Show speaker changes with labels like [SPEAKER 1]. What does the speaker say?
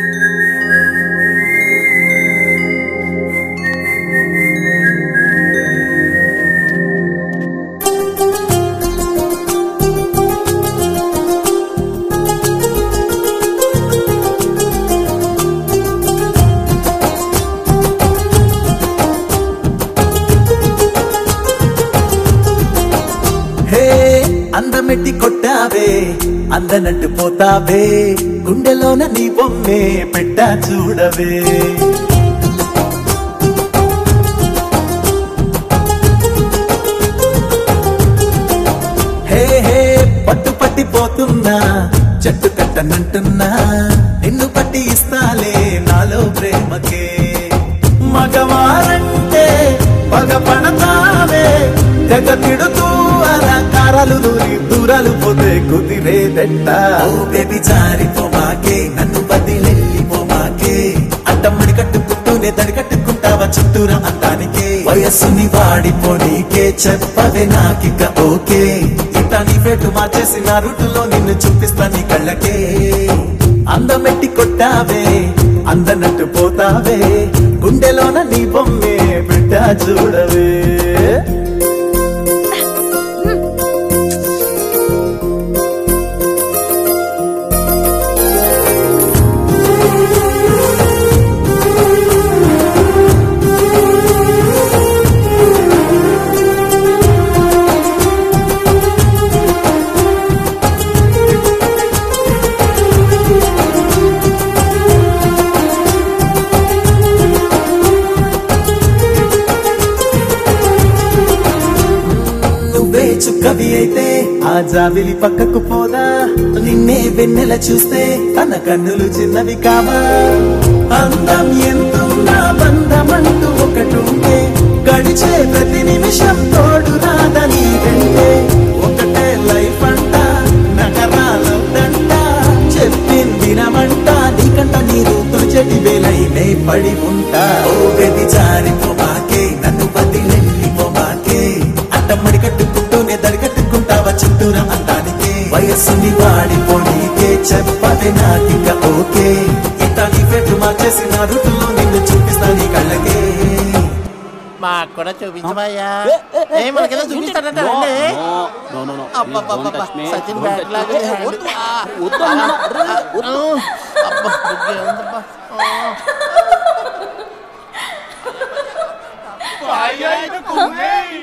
[SPEAKER 1] హే అందమెట్టి కొట్టావే అందనట్టు పోతావే గుండెలోన నీ బొమ్మే పెట్టా చూడవే హే హే పట్టు పట్టిపోతున్నా చెట్టు కట్టనంటున్నా నిన్ను పట్టి ఇస్తాలే నాలో ప్రేమకే మగవారంటే పగ పడతావే తెగ తిడుతూ అలా కారాలు దూరి దూరాలు పోతే కుదిరేదెట్ట ఓ బేబీ జారిపోమాకే నన్ను బదిలెళ్ళిపోమాకే అడ్డమ్మడి కట్టుకుంటూనే తడి కట్టుకుంటావా చుట్టూరా అందానికే వయస్సుని వాడిపోనీకే చెప్పవే నాకిక ఓకే ఇట్లా నీ పెట్టు మార్చేసి నా రూటులో నిన్ను చూపిస్తా నీ కళ్ళకే అందమెట్టి కొట్టావే అందనట్టు పోతావే గుండెలోన నీ బొమ్మే బిడ్డ చూడవే నువ్వే చుక్కవి అయితే ఆ జాబిలి పక్కకు పోదా నిన్నే వెన్నెల చూస్తే తన కన్నులు చిన్నవి కావా అందం ఎంతున్నా బంధమంటూ ఒకటుంటే గడిచే ప్రతి నిమిషం తోడు రాదని వెంటే ఒకటే లైఫ్ అంట నగరాలంట చెప్పిందినమంట నీకంట నీరు తొలిచెటి వేలైనే పడి ఉంటా ఓ గది జారిపోమాకే నన్ను బదిలెళ్ళిపోమాకే అట్టమ్మడి కట్టుకుంటూనే దరికట్టుకుంటావా చుట్టూరా అందానికే వయస్సుని వాడిపోనీకే చెప్పదే నాకిక ఓకే ఇట్లా నీ పెట్టు మార్చేసి నా రూటులో నిన్ను చూపిస్తా నీ కళ్ళకే
[SPEAKER 2] మాకు కూడా చూపించమయ్యా ఏ మనకేదో చూపిస్తాడంటే రండి
[SPEAKER 3] No, no, no.
[SPEAKER 2] అబ్బబ్బబ్బబ్బ,
[SPEAKER 3] Please don't touch me.
[SPEAKER 2] Sachin
[SPEAKER 3] Don't
[SPEAKER 2] bat
[SPEAKER 3] touch me.
[SPEAKER 2] లాగా
[SPEAKER 3] ఏ,
[SPEAKER 2] హ్యాండ్.
[SPEAKER 3] వద్దు.
[SPEAKER 2] ఆ,
[SPEAKER 3] వద్దు అన్నా. వద్దు.
[SPEAKER 2] ఆ, అబ్బా, బుగ్గే ఉందబ్బా. ఆ.
[SPEAKER 4] Ay, ay, no,